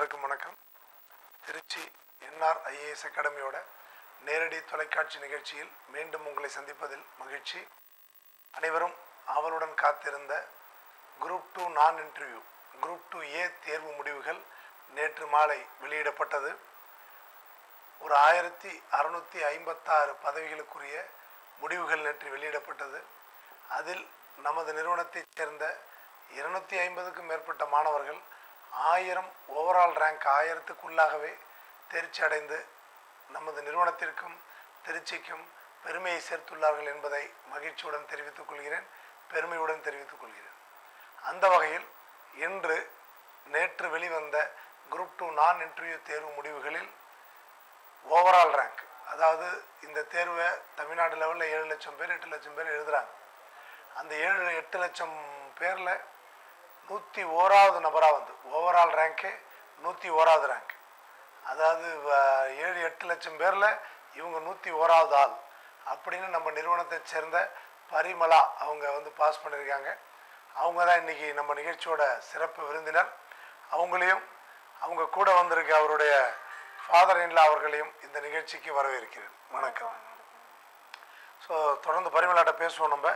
அனைவருக்கும் வணக்கம் Trichy NR IAS அகாடமியோட நேரடி தொலைக்காட்சி நிகழ்ச்சியில் மீண்டும் உங்களை சந்திப்பதில் மகிழ்ச்சி அனைவரும் ஆவலுடன் காத்திருந்த குரூப் டூ நான் இன்டர்வியூ குரூப் டூ ஏ தேர்வு முடிவுகள் நேற்று மாலை வெளியிடப்பட்டது ஒரு ஆயிரத்தி அறுநூற்றி ஐம்பத்தாறு பதவிகளுக்குரிய முடிவுகள் நேற்று வெளியிடப்பட்டது அதில் நமது நிறுவனத்தைச் சேர்ந்த இருநூத்தி ஐம்பதுக்கும் மேற்பட்ட மாணவர்கள் ஆயிரம் ஓவரால் ரேங்க் ஆயிரத்துக்குள்ளாகவே தேர்ச்சி அடைந்து நமது நிறுவனத்திற்கும் திருச்சிக்கும் பெருமையை சேர்த்துள்ளார்கள் என்பதை மகிழ்ச்சியுடன் தெரிவித்துக் கொள்கிறேன் பெருமையுடன் தெரிவித்துக் கொள்கிறேன் அந்த வகையில் இன்று நேற்று வெளிவந்த குரூப் டூ நான் இன்டர்வியூ தேர்வு முடிவுகளில் ஓவரால் ரேங்க் அதாவது இந்த தேர்வை தமிழ்நாடு லெவலில் ஏழு லட்சம் பேர் எட்டு லட்சம் பேர் எழுதுகிறாங்க அந்த ஏழு எட்டு லட்சம் பேரில் நூற்றி ஓராவது நபராக வந்து ஓவரால் ரேங்கே நூற்றி ஓராவது ரேங்க் அதாவது வ- ஏழு எட்டு லட்சம் பேரில் இவங்க நூற்றி ஓராவது ஆள் அப்படின்னு நம்ம நிறுவனத்தை சேர்ந்த பரிமலா அவங்க வந்து பாஸ் பண்ணியிருக்காங்க அவங்க தான் இன்றைக்கி நம்ம நிகழ்ச்சியோட சிறப்பு விருந்தினர் அவங்களையும் அவங்க கூட வந்திருக்க அவருடைய ஃபாதர் இன்லா அவர்களையும் இந்த நிகழ்ச்சிக்கு வரவேற்கிறேன் வணக்கம் ஸோ தொடர்ந்து பரிமளாட்ட பேசுவோம் நம்ம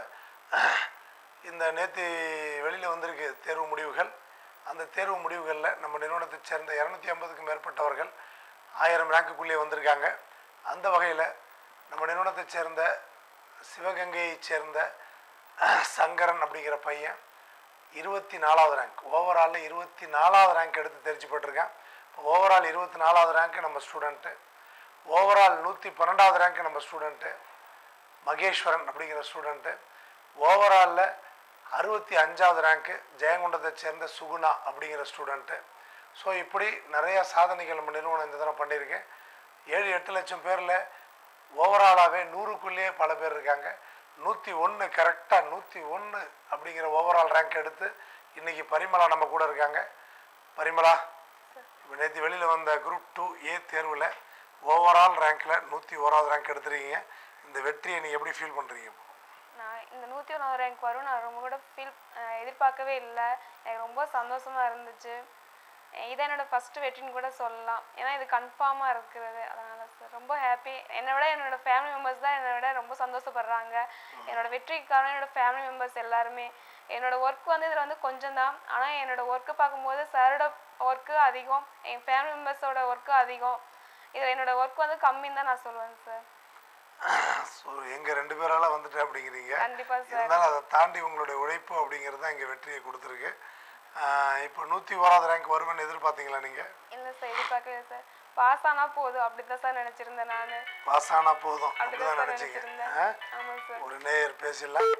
இந்த நேற்று வெளியில் வந்திருக்கு தேர்வு முடிவுகள் அந்த தேர்வு முடிவுகளில் நம்ம நிறுவனத்தைச் சேர்ந்த இரநூத்தி ஐம்பதுக்கும் மேற்பட்டவர்கள் ஆயிரம் ரேங்குக்குள்ளே வந்திருக்காங்க அந்த வகையில் நம்ம நிறுவனத்தைச் சேர்ந்த சிவகங்கையைச் சேர்ந்த சங்கரன் அப்படிங்கிற பையன் இருபத்தி நாலாவது ரேங்க் ஓவராலில் இருபத்தி நாலாவது ரேங்க் எடுத்து தெரிஞ்சு போட்டிருக்கான் இப்போ ஓவரால் இருபத்தி நாலாவது ரேங்க் நம்ம ஸ்டூடெண்ட்டு ஓவரால் நூற்றி பன்னெண்டாவது ரேங்க் நம்ம ஸ்டூடெண்ட்டு மகேஸ்வரன் அப்படிங்கிற ஸ்டூடெண்ட்டு ஓவராலில் அறுபத்தி அஞ்சாவது ரேங்க்கு ஜெயங்கொண்டத்தை சேர்ந்த சுகுணா அப்படிங்கிற ஸ்டூடெண்ட்டு ஸோ இப்படி நிறைய சாதனைகள் நம்ம நிறுவனம் இந்த தடவை பண்ணியிருக்கேன் ஏழு எட்டு லட்சம் பேரில் ஓவராலாகவே நூறுக்குள்ளேயே பல பேர் இருக்காங்க நூற்றி ஒன்று கரெக்டாக நூற்றி ஒன்று அப்படிங்கிற ஓவரால் ரேங்க் எடுத்து இன்றைக்கி பரிமளா நம்ம கூட இருக்காங்க பரிமளா இப்போ நேற்று வெளியில் வந்த குரூப் டூ ஏ தேர்வில் ஓவரால் ரேங்க்கில் நூற்றி ஓராவது ரேங்க் எடுத்துருக்கீங்க இந்த வெற்றியை நீங்கள் எப்படி ஃபீல் பண்ணுறீங்க இப்போ நான் இந்த நூற்றி ஒன்றாவது ரேங்க் வரும் நான் ரொம்ப கூட ஃபீல் எதிர்பார்க்கவே இல்லை எனக்கு ரொம்ப சந்தோஷமாக இருந்துச்சு அஹ் இதான் என்னோட ஃபஸ்ட்டு வெற்றின்னு கூட சொல்லலாம் ஏன்னா இது கன்ஃபார்மாக இருக்கிறது அதனால் சார் ரொம்ப ஹாப்பி என்னை விட என்னோட ஃபேமிலி மெம்பர்ஸ் தான் என்னை விட ரொம்ப சந்தோஷப்படுறாங்க என்னோட வெற்றிக்கு காரணம் என்னோட ஃபேமிலி மெம்பர்ஸ் எல்லாருமே என்னோட ஒர்க் வந்து இதில் வந்து கொஞ்சம் தான் ஆனால் என்னோட ஒர்க்கு பார்க்கும்போது சாரோட ஒர்க்கு அதிகம் என் ஃபேமிலி மெம்பர்ஸோட ஒர்க்கு அதிகம் இதில் என்னோட ஒர்க் வந்து கம்மின்னு தான் நான் சொல்லுவேன் சார் ஸோ எங்கள் ரெண்டு பேரால் வந்துட்டு அப்படிங்கிறீங்க கண்டிப்பா சார் இருந்தாலும் அதை தாண்டி உங்களுடைய உழைப்பு அப்படிங்கிறது தான் இங்கே வெற்றியை கொடுத்துருக்கு ஆஹ் இப்போ நூற்றி ஓராவது ரேங்க் வருவேன்னு எதிர்பார்த்தீங்களா நீங்கள் இல்லை சார் எதிர்பார்க்கவே சார் பாஸ் ஆனால் போதும் அப்படி தான் சார் நினச்சிருந்தேன் நான் பாஸ் ஆனால் போதும் அப்படி அப்படி தான் தான் சார் நினச்சிங்க நினச்சிருந்தேன் ஆமாம் சார் ஒரு நேயர் பேசிடலாம்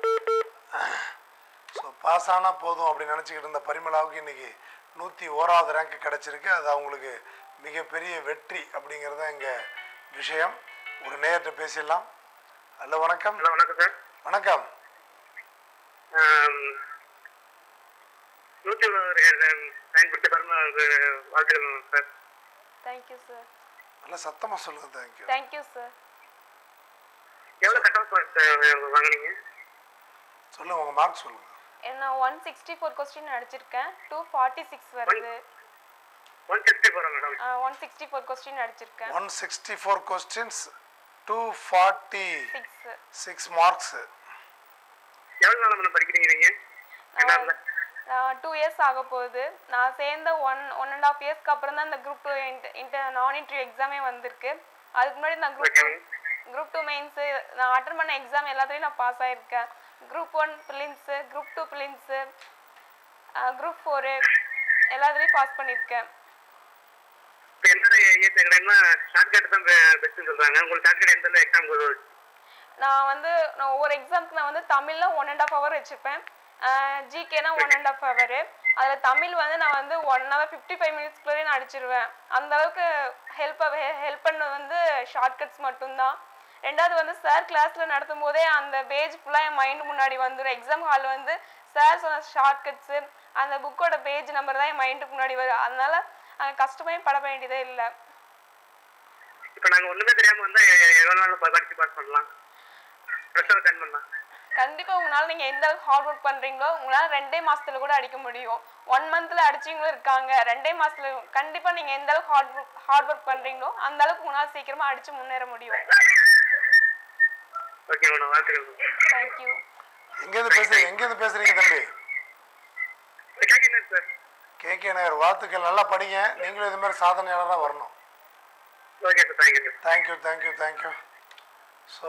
ஸோ பாஸ் ஆனால் போதும் அப்படி நினச்சிக்கிட்டு இருந்த பரிமளாவுக்கு இன்னைக்கு நூற்றி ஓராவது ரேங்க் கிடச்சிருக்கு அது அவங்களுக்கு மிகப்பெரிய வெற்றி அப்படிங்கிறது தான் இங்கே விஷயம் ஒரு நேயர்கிட்ட பேசிடலாம் ஹலோ வணக்கம் ஹலோ வணக்கம் சார் வணக்கம் ஆம், நூற்றி பயன்படுத்த பெருமை வாழ்த்துக்கள் சார் தேங்க்யூ சார் நல்லா சத்தமாக சொல்லுங்கள் தேங்க்யூ தேங்க்யூ சார் எவ்வளோ கட் ஆஃப் மார்க்ஸ் வாங்குனீங்க சொல்லுங்கள் உங்கள் மார்க் சொல்லுங்கள் நான் ஒன் சிக்ஸ்டி ஃபோர் கொஸ்டின் அடிச்சிருக்கேன் டூ ஃபார்ட்டி சிக்ஸ் வருது ஒன் சிக்ஸ்டி ஃபோரா madam one sixty four question அடிச்சிருக்கேன் one sixty four questions two forty six six marks எவ்வளோ நாள் மேடம் படிக்கிறீங்க நீங்கள் என்ன நான் டூ இயர்ஸ் ஆக போகுது நான் சேர்ந்த ஒன் ஒன் அண்ட் ஆஃப் இயர்ஸ்க்கு அப்புறம் தான் இந்த குரூப் டூ இன்டர் நான் இன்டர்வியூ எக்ஸாமே வந்திருக்கு அதுக்கு முன்னாடி நான் group two group two mains நான் அட்டன் பண்ண எக்ஸாம் எல்லாத்துலேயும் நான் பாஸ் ஆகிருக்கேன் group one prelims group two prelims group four எல்லாத்துலேயும் பாஸ் பண்ணியிருக்கேன் இப்போ என்ன ஏன் கேட்குறேன்னா ஷார்ட்கட் தான் பெஸ்ட்டுன்னு சொல்கிறாங்க உங்களுக்கு ஷார்ட்கட் எந்த எக்ஸாம் நான் வந்து நான் ஒவ்வொரு எக்ஸாம்க்கு நான் வந்து தமிழில் ஒன் அண்ட் ஆஃப் ஹவர் வச்சுப்பேன் ஜிகேனா ஒன் அண்ட் ஆஃப் ஹவரு அதில் தமிழ் வந்து நான் வந்து ஒன் ஹவர் ஃபிஃப்டி ஃபைவ் மினிட்ஸ்க்குள்ளேயே நான் அடிச்சிருவேன் அந்த அளவுக்கு ஹெல்ப் ஹெல்ப் பண்ணது வந்து ஷார்ட்கட்ஸ் மட்டும்தான் ரெண்டாவது வந்து சார் கிளாஸில் நடத்தும் போதே அந்த பேஜ் ஃபுல்லாக என் மைண்டு முன்னாடி வந்துடும் எக்ஸாம் ஹால் வந்து சார் சொன்ன ஷார்ட்கட்ஸு அந்த புக்கோட பேஜ் நம்பர் தான் என் மைண்டுக்கு முன்னாடி வரும் அதனால அங்கே கஷ்டமே பட வேண்டியதே இல்லை இப்போ நாங்கள் ஒன்றுமே தெரியாமல் வந்தால் எவ்வளோ நாள் படித்து பாஸ் பண்ணலாம் ப்ரெஷர் கன் பண்ணலாம் கண்டிப்பா உங்களால நீங்க எந்த அளவுக்கு ஹார்ட் ஒர்க் பண்றீங்களோ உங்களால ரெண்டே மாசத்துல கூட அடிக்க முடியும் ஒன் மந்த்ல அடிச்சவங்களும் இருக்காங்க ரெண்டே மாசத்துல கண்டிப்பா நீங்க எந்த அளவுக்கு ஹார்ட் ஒர்க் ஹார்ட் ஒர்க் பண்றீங்களோ அந்த அளவுக்கு உங்களால சீக்கிரமா அடிச்சு முன்னேற முடியும் ஓகே மேடம் வாழ்த்துக்கள் தேங்க்யூ எங்கேருந்து பேசுறீங்க எங்கேருந்து பேசுறீங்க தம்பி கேட்குறேன் சார் கே கே நகர் வாழ்த்துக்கள் நல்லா படிங்க நீங்களும் இது மாதிரி சாதனையாளராக வரணும் okay sir thank you sir thank you thank you thank you so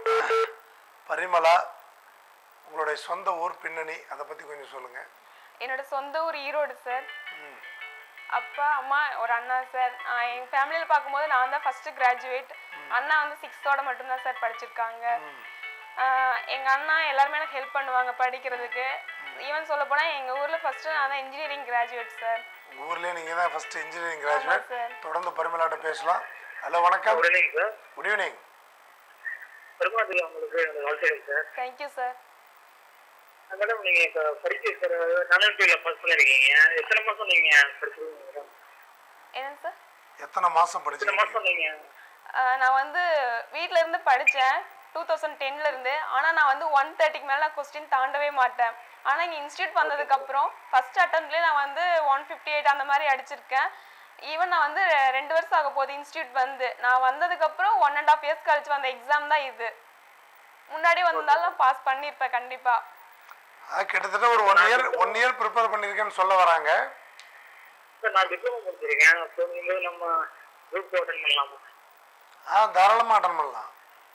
Parimala உங்களுடைய சொந்த ஊர் பின்னணி அதை பற்றி கொஞ்சம் சொல்லுங்கள் என்னோட சொந்த ஊர் ஈரோடு சார் அப்பா அம்மா ஒரு அண்ணா சார் எங்கள் ஃபேமிலியில் பார்க்கும்போது நான் தான் ஃபஸ்ட்டு கிராஜுவேட் அண்ணா வந்து சிக்ஸ்த்தோட மட்டும்தான் சார் படிச்சிருக்காங்க எங்கள் அண்ணா எல்லாருமே எனக்கு ஹெல்ப் பண்ணுவாங்க படிக்கிறதுக்கு ஈவன் சொல்ல போனால் எங்கள் ஊரில் ஃபஸ்ட்டு நான் தான் இன்ஜினியரிங் கிராஜுவேட் சார் உங்கள் ஊர்லேயே நீங்கள் தான் ஃபஸ்ட்டு இன்ஜினியரிங் ஆமாம் கிராஜுவேட் சார் தொடர்ந்து பரிமலாட்ட பேசலாம் ஹலோ வணக்கம் உடனே சார் குட் ஈவினிங் பெருமாள் உங்களுக்கு எனக்கு வாழ்த்துக்கள் சார் தேங்க்யூ சார் மேடம் நீங்க இப்போ படிக்க சார் நானூற்றியில் பாஸ் பண்ணிருக்கீங்க எத்தனை மாசம் நீங்க படிச்சிருக்கீங்க மேடம் என்னங்க சார் எத்தனை மாதம் எத்தனை படிச்சிருக்கீங்க மாசம் நீங்க ஆஹ் நான் வந்து வீட்ல இருந்து படித்தேன் டூ தௌசண்ட் டென்ல இருந்து ஆனால் நான் வந்து ஒன் தேர்ட்டிக்கு மேலே நான் கொஸ்டின் தாண்டவே மாட்டேன் ஆனால் இங்கே இன்ஸ்டியூட் வந்ததுக்கப்புறம் ஃபர்ஸ்ட் அட்டம்ப்ட்லேயே நான் வந்து ஒன் ஃபிஃப்டி எயிட் அந்த மாதிரி அடிச்சிருக்கேன் ஈவன் நான் வந்து ரெ- ரெண்டு வருஷம் ஆக போகுது இன்ஸ்டியூட் வந்து நான் வந்ததுக்கப்புறம் ஒன் அண்ட் ஆஃப் இயர்ஸ் கழிச்சு வந்த எக்ஸாம் தான் இது முன்னாடி வந்தாலும் நான் பாஸ் பண்ணியிருப்பேன் கண்டிப்பாக அது கிட்டத்தட்ட ஒரு one year one year prepare பண்ணியிருக்கேன்னு சொல்ல வராங்க சார் நான் டிப்ளமோ முடிச்சிருக்கேன் அப்போ நீங்க நம்ம குரூப் அட்டன் பண்ணலாமா ஆ தாராளமாக அட்டன் பண்ணலாம்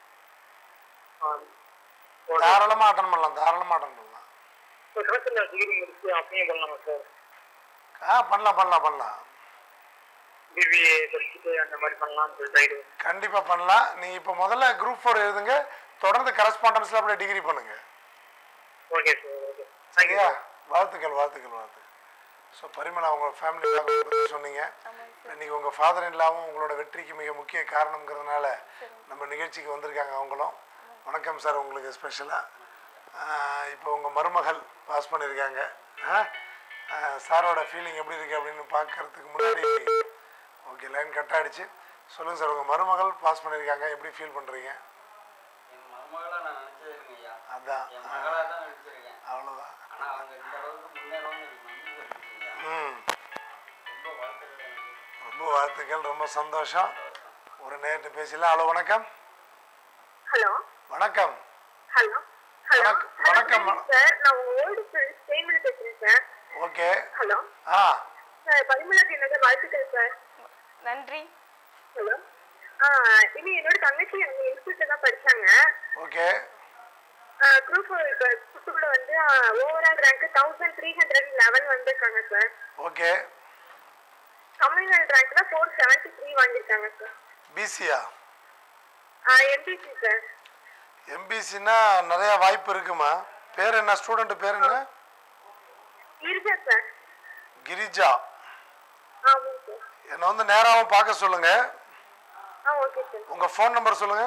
ஆ தாராளமாக அட்டன் பண்ணலாம் தாராளமாக அட்டன் பண்ணலாம் இப்போ கடைசியில் டிகிரி முடிச்சு அப்படியே பண்ணலாமா சார் ஆ பண்ணலாம் பண்ணலாம் பண்ணலாம் பிபிஏ படிச்சுட்டு அந்த மாதிரி பண்ணலாம்னு சொல்லிட்டு ஐடியா கண்டிப்பாக பண்ணலாம் நீங்கள் இப்போ முதல்ல குரூப் ஃபோர் எழுதுங்க தொடர்ந்து கரஸ்பாண்டன்ஸில் அப்படியே டிகிரி பண்ணுங்க ஓகே சார் ஓகே சரியா வாழ்த்துக்கள் வாழ்த்துக்கள் வாழ்த்துக்கள் ஸோ பரிமளா உங்கள் ஃபேமிலி பேக்ரவுண்ட் பற்றி சொன்னீங்க ஆமாங்க சார் இன்னைக்கு உங்கள் ஃபாதர் இல்லாமல் உங்களோட வெற்றிக்கு மிக முக்கிய காரணங்கிறதுனால நம்ம நிகழ்ச்சிக்கு வந்திருக்காங்க அவங்களும் வணக்கம் சார் உங்களுக்கு ஸ்பெஷலாக இப்போ உங்கள் மருமகள் பாஸ் பண்ணியிருக்காங்க ஆ? ஆ, சாரோட ஃபீலிங் எப்படி இருக்குது அப்படின்னு பார்க்கறதுக்கு முன்னாடி ஓகே லைன் கட் ஆயிடுச்சு சொல்லுங்கள் சார் உங்கள் மருமகள் பாஸ் பண்ணியிருக்காங்க எப்படி ஃபீல் பண்ணுறீங்க என் மருமகளா நான் நினைச்சதுங்க ஐயா அதான் என் மகளா தான் நினைச்சிருக்கேன் அவ்வளோதான் ஆனா அவங்க இந்த அளவுக்கு முன்னேறணும்னு எனக்கு நம்பிக்கை இருக்குங்க ம் ரொம்ப வாழ்த்துக்கள் எனக்கு ரொம்ப வாழ்த்துக்கள் ரொம்ப சந்தோஷம் ஒரு நேரிட்டு பேசலாம் ஹலோ வணக்கம் ஹலோ வணக்கம் ஹலோ ஹலோ வணக்கம், வணக்கம், மேடம். சார் நான் உங்க ஓல்டு ஃப்ரெண்ட் சேமல் பேசுறேன் சார் ஓகே ஹலோ ஆ சார் பரிமளாக்கு என்னோட வாழ்த்துக்கள் சார் நன்றி ஹலோ ஆ இனி என்னோட தங்கச்சி அங்கே இன்ஸ்டியூட்ல தான் படிச்சாங்க ஓகே குரூப் இப்போ குரூப்புக்குள்ள வந்து overall rank thousand three hundred eleven வந்திருக்காங்க சார் ஓகே தமிழ்நாடு ரேங்க்ல ஃபோர் செவன்ட்டி த்ரீ வாங்கியிருக்காங்க சார் பிசியா எம்பிசி சார் எம்பிசினா நிறைய வாய்ப்பு இருக்குமா பேர் என்ன ஸ்டூடெண்ட் பேர் என்ன இருக்கா சார் கிரிஜா ஆமாம் சார் என்னை வந்து நேராகவும் பார்க்க சொல்லுங்க ஆ ஓகே சார் உங்க ஃபோன் நம்பர் சொல்லுங்க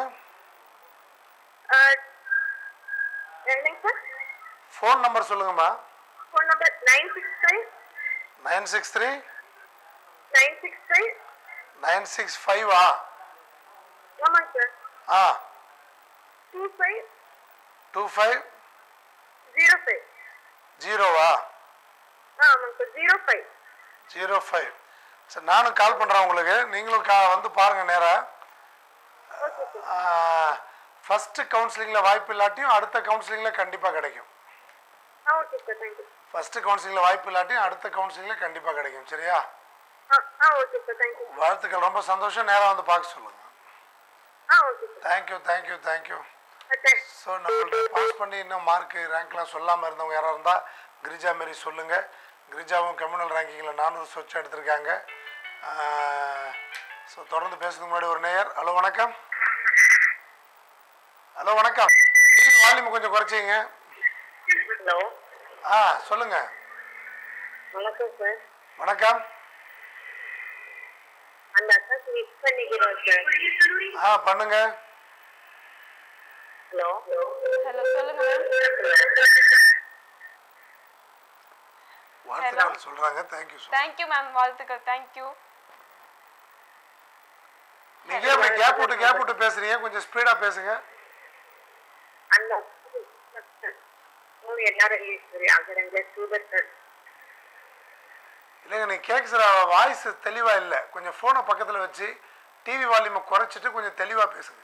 என்னங்க சார் ஃபோன் நம்பர் சொல்லுங்கம்மா phone number nine six five nine six three nine six five nine six ஃபைவா ஆமாங்க சார் ஆ two five two five zero five ஜீரோவா ஆ ஆமாங்க sir zero five zero five சரி நானும் கால் பண்ணுறேன் உங்களுக்கு நீங்களும் கா வந்து பாருங்கள் நேராக ஓகே சார் ஃபஸ்ட்டு கவுன்சிலிங்கில் வாய்ப்பு இல்லாட்டியும் அடுத்த கவுன்சிலிங்கில் கண்டிப்பாக கிடைக்கும் ஆ ஓகே சார் தேங்க்யூ ஃபஸ்ட்டு கவுன்சிலிங்கில் வாய்ப்பு இல்லாட்டியும் அடுத்த கவுன்சிலிங்கில் கண்டிப்பாக கிடைக்கும் சரியா ஆ ஆ ஓகே சார் தேங்க்யூ வாழ்த்துக்கள் ரொம்ப சந்தோஷம் நேராக வந்து பார்க்க சொல்லுங்கள் ஆ okay sir thank you thank you thank you thanks so நம்மள்ட்ட பாஸ் பண்ணி இன்னும் மார்க்கு ரேங்க்லாம் சொல்லாமல் இருந்தவங்க யாராக இருந்தால் கிரிஜா மாரி சொல்லுங்கள் கிரிஜாவும் கம்யூனல் ரேங்கிங்கில் நானூறு சொச்சு எடுத்திருக்காங்க ஸோ தொடர்ந்து பேசுறதுக்கு முன்னாடி ஒரு நேயர் ஹலோ வணக்கம் ஹலோ வணக்கம் வால்யூம் கொஞ்சம் குறைச்சிங்க ஹலோ ஆ சொல்லுங்கள் வணக்கம் சார் வணக்கம் அந்த அக்காக்கு மிஸ் பண்ணிக்கிறோம் சார் ஆ பண்ணுங்க ஹலோ ஹலோ சொல்லுங்க மேம் வாழ்த்துக்கள் சொல்கிறாங்க தேங்க்யூ ஸோ தேங்க்யூ மேம் வாழ்த்துக்கள் தேங்க்யூ நீங்கள் எப்படி கேப் விட்டு கேப் விட்டு பேசுகிறீங்க கொஞ்சம் ஸ்பீடாக பேசுங்க அந்த மூணு என்ஆர்ஐ சரி அகரங்கள சூப்பர் சார் இல்லைங்க நீ கேட்குற வாய்ஸ் தெளிவாக இல்லை கொஞ்சம் ஃபோனை பக்கத்தில் வச்சு டிவி வால்யூமை குறைச்சிட்டு கொஞ்சம் தெளிவாக பேசுங்க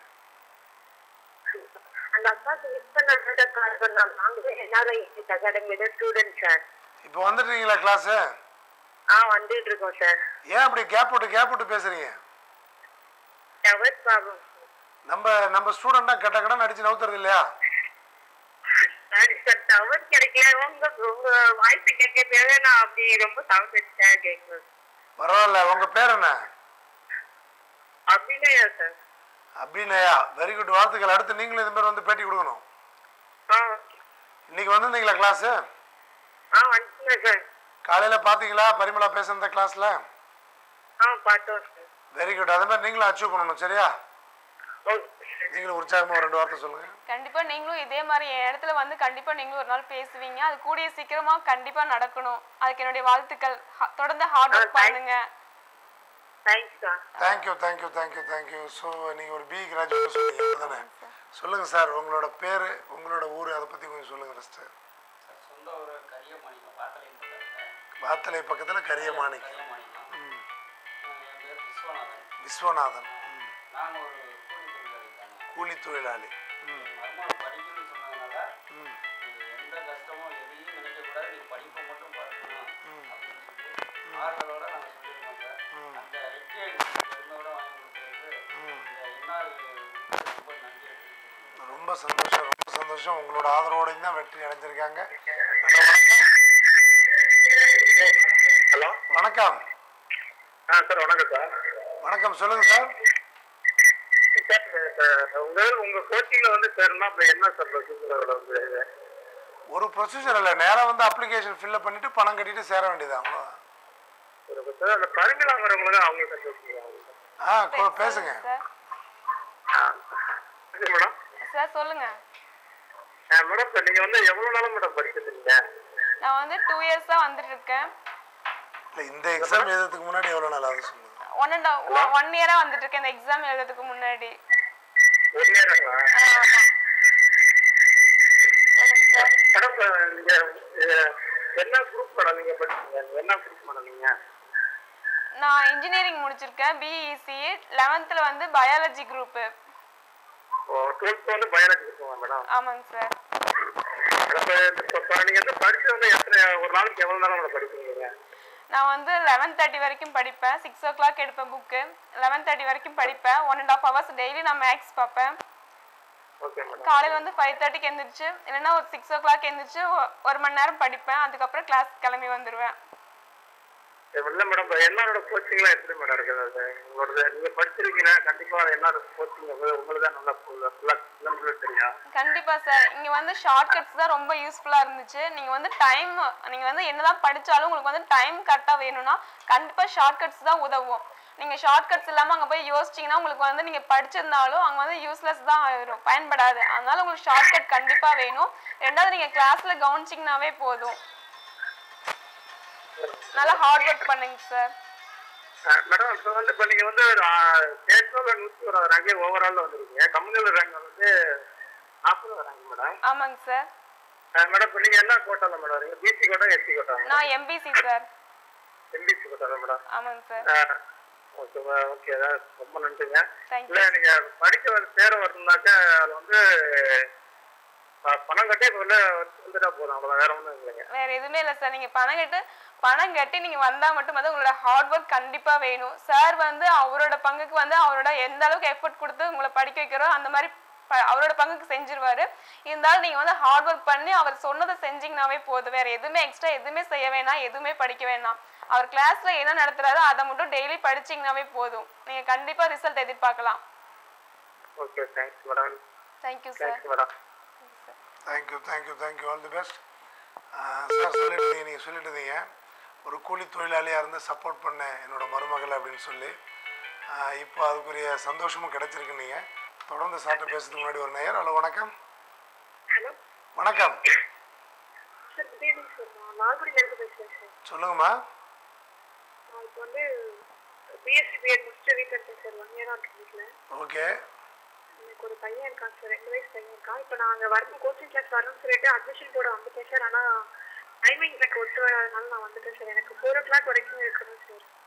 அந்த அக்காவுக்கு மிஸ் பண்ண கால் பண்ணாங்க நாங்களே என்ஆர்ஐ அகாடமியோட ஸ்டூடெண்ட் சார் இப்போ வந்துட்டீங்களா கிளாஸு ஆ வந்துட்டு இருக்கோம் சார் ஏன் அப்படி கேப் விட்டு கேப் விட்டு பேசுறீங்க டவர் ப்ராப்ளம் நம்ம நம்ம ஸ்டூடெண்ட்டாக கட்ட கடன் அடிச்சு நவுத்துறது இல்லையா சார் சார் டவர் கிடைக்கல உங்க உங்க வாய்ஸ் கேட்கறதுக்காக நான் அப்படி ரொம்ப சவுண்ட் வச்சுட்டேன் கேட்குறேன் பரவாயில்ல உங்கள் பேர் என்ன அப்படின்னா சார் அபிநயா வெரி குட் வாழ்த்துக்கள் அடுத்து நீங்களும் இது மாதிரி வந்து பேட்டி கொடுக்கணும் ஆ இன்னைக்கு வந்திருந்தீங்களா கிளாஸு ஆ வந்துட்டேன் சார் காலையில் பார்த்தீங்களா பரிமளா பேசுகிற கிளாஸில் ஆ பார்த்தோம் சார் வெரி குட் அதே மாதிரி நீங்களும் அச்சீவ் பண்ணணும் சரியா ஓகே சார் நீங்களும் உற்சாகமாக ஒரு ரெண்டு வார்த்தை சொல்லுங்கள் கண்டிப்பா நீங்களும் இதே மாதிரி என் இடத்துல வந்து கண்டிப்பா நீங்களும் ஒரு நாள் பேசுவீங்க அது கூடிய சீக்கிரமா கண்டிப்பா நடக்கணும் அதுக்கு என்னுடைய வாழ்த்துக்கள் ஹ- தொடர்ந்து ஹார்ட் ஒர்க் ஆ, thank- பண்ணுங்க thanks sir thank you thank you thank you thank you so நீங்கள் ஒரு பி கிராஜுவேட் சொன்னீங்க தானே சொல்லுங்கள் சார் உங்களோட பேர் உங்களோட ஊர் அதை பற்றி கொஞ்சம் சொல்லுங்கள் ஃபஸ்ட்டு சார் சொந்த ஒரு கரிய மாணிக்கம் வாத்தலையும் பக்கத்தில் வாத்தலை பக்கத்தில் கரியமாணிக்கம் கரிய மாணிக்கம் ம் என் பேர் விஸ்வநாதன் விஸ்வநாதன் ம் நான் ஒரு கூலி தொழிலாளி தாங்க கூலி தொழிலாளி ம் மருமகன் படிக்கணும்னு சொன்னதுனால ம் நீ எந்த கஷ்டமும் எதையும் நினைக்கக்கூடாது நீ படிப்பை மட்டும் பார்க்கணும் ம். அப்படின்னு சொல்லி ஆறுதலோட நாங்கள் சொல்லியிருக்கோம் சார் ம். அந்த வெற்றி எங்களுக்கு இருந்தோட வாங்கி கொடுத்ததுக்கு ம். இந்த என்ஆர் ரொம்ப நன்றி தெரிவித்துக் ரொம்ப சந்தோஷம் ரொம்ப சந்தோஷம் உங்களோட ஆதரவோடையும் தான் வெற்றி அடைஞ்சிருக்காங்க ஹலோ வணக்கம் ஹலோ வணக்கம் ஆ சார் வணக்கம் சார் வணக்கம் சொல்லுங்க சார் சார் உங்க உங்க கோச்சிங்ல வந்து சேர்னா இப்போ என்ன சார் ப்ரொசீஜர் வந்து ஒரு ப்ரொசீஜர் இல்லை நேராக வந்து அப்ளிகேஷன் ஃபில்அப் பண்ணிட்டு பணம் கட்டிட்டு சேர வேண்டியது அவ்வளோதான் ஒரு சார் அந்த பரிமிலா வரவங்களுக்கு அவங்க சார் பேசுகிறாங்க ஆ கொ- பேசுங்க சார் மேடம் சார் சொல்லுங்க மேடம் இப்போ நீங்கள் வந்து எவ்வளோ நாளும் மேடம் படிச்சிருந்தீங்க நான் வந்து டூ இயர்ஸா வந்துட்டு இருக்கேன் இல்லை இந்த எக்ஸாம் எழுதுறதுக்கு முன்னாடி எவ்வளோ நாள் ஆகுது சொல்லுங்க ஒன் அண்ட் ஒன் இயரா வந்துட்டு இருக்கேன் இந்த எக்ஸாம் எழுதுறதுக்கு முன்னாடி ஒன் இயருங்களா ஆ, ஆமா சொல்லுங்க சார் மேடம் நீங்கள் என்ன குரூப் மேடம் நீங்கள் படிச்சீங்க என்ன குரூப் மேடம் நீங்கள் நான் இன்ஜினியரிங் முடிச்சிருக்கேன் பிஇசி லெவன்த்தில் வந்து பயாலஜி குரூப்பு ஓ டுவெல்த் வந்து பயாலஜி இருக்குமா மேடம் ஆமாங்க சார் அப்போ இப்போ நீங்கள் வந்து படிச்சு வந்து எத்தனை ஒரு நாளைக்கு எவ்வளோ நேரம் மேடம் படிப்பீங்க நீங்கள் நான் வந்து லெவன் தேர்ட்டி வரைக்கும் படிப்பேன் சிக்ஸ் ஓ கிளாக் எடுப்பேன் புக்கு லெவன் தேர்ட்டி வரைக்கும் படிப்பேன் one and half hours daily நான் மேக்ஸ் பார்ப்பேன் ஓகே மேடம் காலையில் வந்து ஃபைவ் தேர்ட்டிக்கு எந்திரிச்சு இல்லைன்னா ஒரு சிக்ஸ் ஓ கிளாக் எந்திரிச்சு ஒ- ஒரு மணி நேரம் படிப்பேன் அதுக்கப்புறம் கிளாஸ் கிளம்பி வந்துடுவேன் இல்லை மேடம் இப்போ என்னோட கோச்சிங்லாம் எப்படி மேடம் இருக்குது அது உங்களோட நீங்கள் படிச்சிருக்கீங்க கண்டிப்பாக என்னோட கோச்சிங் உங்களுக்கு தான் நல்லா ஃபுல்லாக ஃபுல்லாக தெரியும் கண்டிப்பா சார் இங்க வந்து ஷார்ட் கட்ஸ் தான் ரொம்ப யூஸ்ஃபுல்லா இருந்துச்சு நீங்க வந்து டைம் நீங்க வந்து என்னதான் படிச்சாலும் உங்களுக்கு வந்து டைம் கரெக்டா வேணும்னா கண்டிப்பா ஷார்ட் கட்ஸ் தான் உதவும் நீங்க ஷார்ட் கட்ஸ் இல்லாம அங்க போய் யோசிச்சீங்கன்னா உங்களுக்கு வந்து நீங்க படிச்சிருந்தாலும் அங்க வந்து யூஸ்லெஸ் தான் ஆயிரும் பயன்படாது அதனால உங்களுக்கு ஷார்ட் கட் கண்டிப்பா வேணும் ரெண்டாவது நீங்க கிளாஸ்ல கவனிச்சிங்கனாவே போதும் நல்லா ஹார்ட் ஒர்க் பண்ணுங்க சார் மேடம் இப்போ வந்து இப்போ நீங்கள் வந்து ஸ்டேட்ஸில் நூற்றி ஒரு ரேங்கே ஓவரால் வந்துருக்கீங்க கம்யூனல் ரேங்க் வந்து நாற்பது ரேங்க் மேடம் ஆமாங்க சார் மேடம் இப்போ நீங்கள் என்ன கோட்டாவில் மேடம் வரீங்க பிசி கோட்டா எஸ்சி கோட்டா நான் MBC sir MBC quota madam ஆமாங்க சார் ஓகே ஓகே ரொம்ப நன்றிங்க Thank you. இல்லை நீங்கள் படிக்க வந்து சேர வரணும்னாக்கா அது வந்து ப- பணம் கட்டி இப்போ உள்ள வந்துட்டா போதும் அவ்வளோ வேற ஒன்றும் இல்லைங்க வேற எதுவுமே இல்லை சார் நீங்க பணம் கட்டு பணம் கட்டி நீங்க வந்தா மட்டும் வந்து உங்களோட ஹார்ட் ஒர்க் கண்டிப்பா வேணும் சார் வந்து அவரோட பங்குக்கு வந்து அவரோட எந்த அளவுக்கு எஃபர்ட் கொடுத்து உங்களை படிக்க வைக்கிறோம் அந்த மாதிரி ப- அவரோட பங்குக்கு செஞ்சிருவாரு இருந்தாலும் நீங்க வந்து ஹார்ட் ஒர்க் பண்ணி அவர் சொன்னதை செஞ்சீங்கனாவே போதும் வேற எதுவுமே எக்ஸ்ட்ரா எதுவுமே செய்ய வேணாம் எதுவுமே படிக்க வேணாம் அவர் கிளாஸ்ல என்ன நடத்துறாரோ அதை மட்டும் டெய்லி படிச்சீங்கனாவே போதும் நீங்க கண்டிப்பா ரிசல்ட் எதிர்பார்க்கலாம் okay thanks madam thank you sir thanks madam thank you thank you thank you all the best sir சொல்லிட்டு இருந்தீங்க நீங்கள் சொல்லிட்டு இருந்தீங்க ஒரு கூலி தொழிலாளியாக இருந்து சப்போர்ட் பண்ணேன் என்னோட மருமகள் அப்படின்னு சொல்லி ஆஹ் இப்போ அதுக்குரிய சந்தோஷமும் கிடைச்சிருக்கு நீங்கள் தொடர்ந்து சார்ட்ட பேசுறதுக்கு முன்னாடி ஒரு நேயர் ஹலோ வணக்கம் ஹலோ வணக்கம் சார் குட் ஈவினிங் சார் நான் நாகூரிலேருந்து பேசுகிறேன் சார் சொல்லுங்கம்மா நான் இப்போ வந்து பிஎஸ்சி பிஎட் முடிச்சுட்டு வீட்டில் இருக்கேன் சார் ஒன் இயராக இருக்கு வீட்டில் ஓகே எனக்கு ஒரு பையன் இருக்கான் சார் ரெண்டு வயசு பையன் இருக்கான் இப்போ நான் அங்கே வரணும் கோச்சிங் கிளாஸ் வரணும்னு சொல்லிட்டு அட்மிஷன் போட வந்துட்டேன் சார் ஆனால் டைமிங் எனக்கு ஒத்து வராதனால நான் வந்துட்டேன் சார் எனக்கு ஃபோர் ஓ கிளாக் வரைக்கும் இருக்கணும் சார்